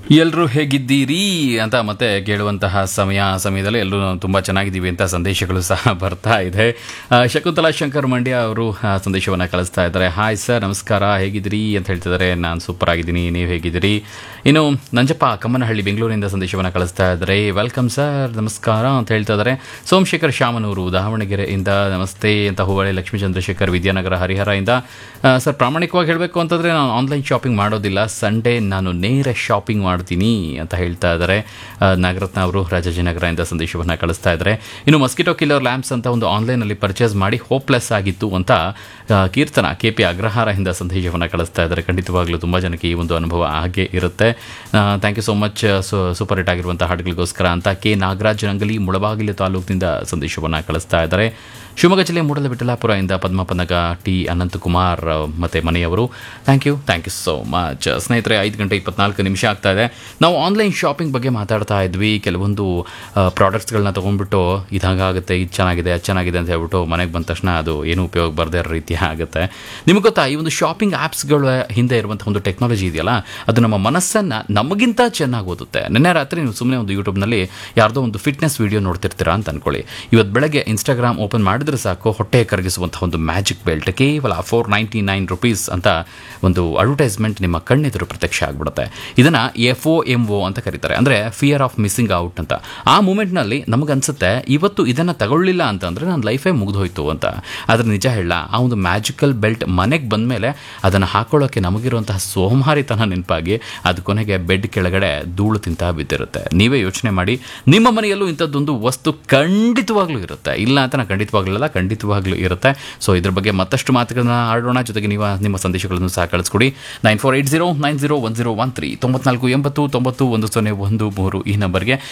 ಎಲ್ಲರೂ ಹೇಗಿದ್ದೀರಿ ಅಂತ ಮತ್ತೆ ಕೇಳುವಂತಹ ಸಮಯ ಆ ಸಮಯದಲ್ಲಿ ಎಲ್ಲರೂ ತುಂಬ ಚೆನ್ನಾಗಿದ್ದೀವಿ ಅಂತ ಸಂದೇಶಗಳು ಸಹ ಬರ್ತಾ ಇದೆ ಆ, ಶಕುಂತಲಾ ಶಂಕರ್ ಮಂಡ್ಯ ಅವರು ಆ, ಸಂದೇಶವನ್ನು ಕಳಿಸ್ತಾ ಇದ್ದಾರೆ ಹಾಯ್ ಸರ್ ನಮಸ್ಕಾರ ಹೇಗಿದ್ದೀರಿ ಅಂತ ಹೇಳ್ತಿದ್ದಾರೆ ನಾನು ಸೂಪರ್ ಆಗಿದ್ದೀನಿ ನೀವು ಹೇಗಿದ್ದೀರಿ ಇನ್ನು ನಂಜಪ್ಪ ಕಮ್ಮನಹಳ್ಳಿ ಬೆಂಗಳೂರಿನಿಂದ ಸಂದೇಶವನ್ನು ಕಳಿಸ್ತಾ ಇದ್ದಾರೆ ವೆಲ್ಕಮ್ ಸರ್ ನಮಸ್ಕಾರ ಅಂತ ಹೇಳ್ತಾ ಇದ್ದಾರೆ ಸೋಮಶೇಖರ್ ಶಾಮನೂರು ದಾವಣಗೆರೆಯಿಂದ ನಮಸ್ತೆ ಅಂತ ಹೂವಳೆ ಲಕ್ಷ್ಮೀ ಚಂದ್ರಶೇಖರ್ ವಿದ್ಯಾನಗರ ಹರಿಹರದಿಂದ ಆ, ಸರ್ ಪ್ರಾಮಾಣಿಕವಾಗಿ ಹೇಳಬೇಕು ಅಂತಂದರೆ ನಾನು ಆನ್ಲೈನ್ ಶಾಪಿಂಗ್ ಮಾಡೋದಿಲ್ಲ ಸಂಡೇ ನಾನು ನೇರ ಶಾಪಿಂಗ್ ಮಾಡ್ತೀನಿ ಅಂತ ಹೇಳ್ತಾ ಇದ್ದಾರೆ ಆ, ನಾಗರತ್ನ ಅವರು ರಾಜಾಜಿನಗರದಿಂದ ಸಂದೇಶವನ್ನು ಕಳಿಸ್ತಾ ಇದ್ದಾರೆ ಇನ್ನು ಮಸ್ಕಿಟೋ ಕಿಲ್ಲರ್ ಲ್ಯಾಂಪ್ಸ್ ಅಂತ ಒಂದು ಆನ್ಲೈನಲ್ಲಿ ಪರ್ಚೇಸ್ ಮಾಡಿ ಹೋಪ್ಲೆಸ್ ಆಗಿತ್ತು ಅಂತ ಆ, ಕೀರ್ತನ ಕೆ ಪಿ ಅಗ್ರಹಾರದಿಂದ ಸಂದೇಶವನ್ನು ಕಳಿಸ್ತಾ ಇದ್ದಾರೆ ಖಂಡಿತವಾಗ್ಲೂ ತುಂಬ ಜನಕ್ಕೆ ಈ ಒಂದು ಅನುಭವ ಹಾಗೆ ಇರುತ್ತೆ thank you so much super hit ಆಗಿರುವಂಥ ಹಾಡುಗಳಿಗೋಸ್ಕರ ಅಂತ ಕೆ ನಾಗರಾಜ್ ರಂಗಲಿ ಮುಳಬಾಗಿಲು ತಾಲೂಕಿನಿಂದ ಸಂದೇಶವನ್ನು ಕಳಿಸ್ತಾ ಇದ್ದಾರೆ ಶಿವಮೊಗ್ಗ ಜಿಲ್ಲೆ ಮೂಡಲಬಿಟ್ಟಲಾಪುರ ಇಂದ ಪದ್ಮಪನಗ ಟಿ ಅನಂತಕುಮಾರ್ ಆ, ಮತ್ತೆ ಮನೆಯವರು thank you thank you so much ಸ್ನೇಹಿತರೆ ಐದು ಗಂಟೆ ಇಪ್ಪತ್ನಾಲ್ಕು ನಿಮಿಷ ಆಗ್ತಾ ಇದೆ ನಾವು ಆನ್ಲೈನ್ ಶಾಪಿಂಗ್ ಬಗ್ಗೆ ಮಾತಾಡ್ತಾ ಇದ್ವಿ ಕೆಲವೊಂದು ಪ್ರಾಡಕ್ಟ್ಸ್ಗಳನ್ನ ತೊಗೊಂಡ್ಬಿಟ್ಟು ಇದು ಹಾಗಾಗುತ್ತೆ ಇದು ಚೆನ್ನಾಗಿದೆ ಅದು ಚೆನ್ನಾಗಿದೆ ಅಂತ ಹೇಳ್ಬಿಟ್ಟು ಮನೆಗೆ ಬಂದ ತಕ್ಷಣ ಅದು ಏನು ಉಪಯೋಗ ಬರದೇ ಇರೋ ರೀತಿ ಆಗುತ್ತೆ ನಿಮಗೆ ಗೊತ್ತಾ ಈ ಒಂದು ಶಾಪಿಂಗ್ ಆ್ಯಪ್ಸ್ಗಳ ಹಿಂದೆ ಇರುವಂಥ ಒಂದು ಟೆಕ್ನಾಲಜಿ ಇದೆಯಲ್ಲ ಅದು ನಮ್ಮ ಮನಸ್ಸನ್ನು ನಮಗಿಂತ ಚೆನ್ನಾಗಿ ಓದುತ್ತೆ ನಿನ್ನೆ ರಾತ್ರಿ ನೀವು ಸುಮ್ಮನೆ ಒಂದು ಯೂಟ್ಯೂಬ್ನಲ್ಲಿ ಯಾರ್ದೋ ಒಂದು ಫಿಟ್ನೆಸ್ ವಿಡಿಯೋ ನೋಡ್ತಿರ್ತೀರಾ ಅಂತ ಅನ್ಕೊಳ್ಳಿ ಇವತ್ತು ಬೆಳಗ್ಗೆ ಇನ್ಸ್ಟಾಗ್ರಾಮ್ ಓಪನ್ ಮಾಡಿದ್ರೆ ಸಾಕು ಹೊಟ್ಟೆ ಕರಗಿಸುವಂಥ ಒಂದು ಮ್ಯಾಜಿಕ್ ಬೆಲ್ಟ್ ಕೇವಲ ಫೋರ್ ನೈಂಟಿ ನೈನ್ ರುಪೀಸ್ ಅಂತ ಒಂದು ಅಡ್ವರ್ಟೈಸ್ಮೆಂಟ್ ನಿಮ್ಮ ಕಣ್ಣೆದುರು ಪ್ರತ್ಯಕ್ಷ ಆಗಿಬಿಡುತ್ತೆ ಇದನ್ನು ಎಫ್ ಒ ಎಮ್ ಒ ಅಂತ ಕರೀತಾರೆ ಅಂದರೆ ಫಿಯರ್ ಆಫ್ ಮಿಸ್ಸಿಂಗ್ ಔಟ್ ಅಂತ ಆ ಮೂಮೆಂಟ್ನಲ್ಲಿ ನಮಗನ್ಸುತ್ತೆ ಇವತ್ತು ಇದನ್ನು ತಗೊಳ್ಳಿಲ್ಲ ಅಂತಂದರೆ ನನ್ನ ಲೈಫೇ ಮುಗಿದೋಯ್ತು ಅಂತ ಆದರೆ ನಿಜ ಹೇಳ ಆ ಒಂದು ಮ್ಯಾಜಿಕಲ್ ಬೆಲ್ಟ್ ಮನೆಗೆ ಬಂದಮೇಲೆ ಅದನ್ನು ಹಾಕೊಳ್ಳೋಕ್ಕೆ ನಮಗಿರುವಂತಹ ಸೋಮಾರಿತನ ನೆನಪಾಗಿ ಅದು ಕೊನೆಗೆ ಬೆಡ್ ಕೆಳಗಡೆ ಧೂಳು ತಿಂತ ಬಿದ್ದಿರುತ್ತೆ ನೀವೇ ಯೋಚನೆ ಮಾಡಿ ನಿಮ್ಮ ಮನೆಯಲ್ಲೂ ಇಂಥದ್ದೊಂದು ವಸ್ತು ಖಂಡಿತವಾಗ್ಲೂ ಇರುತ್ತೆ ಇಲ್ಲ ಅಂತ ನಾನು ಖಂಡಿತವಾಗ್ಲಲ್ಲ ಖಂಡಿತವಾಗ್ಲೂ ಇರುತ್ತೆ ಸೊ ಇದ್ರ ಬಗ್ಗೆ ಮತ್ತಷ್ಟು ಮಾತುಗಳನ್ನ ಆಡೋಣ ಜೊತೆಗೆ ನೀವು ನಿಮ್ಮ ಸಂದೇಶಗಳನ್ನು ಸಹ ಕಳಿಸ್ಕೊಡಿ nine four eight zero nine zero one zero one three ತೊಂಬತ್ನಾಲ್ಕು ಎಂಬತ್ತು ತೊಂಬತ್ತು ಒಂದು ಸೊನ್ನೆ ಒಂದು ಮೂರು ಈ ನಂಬರ್ಗೆ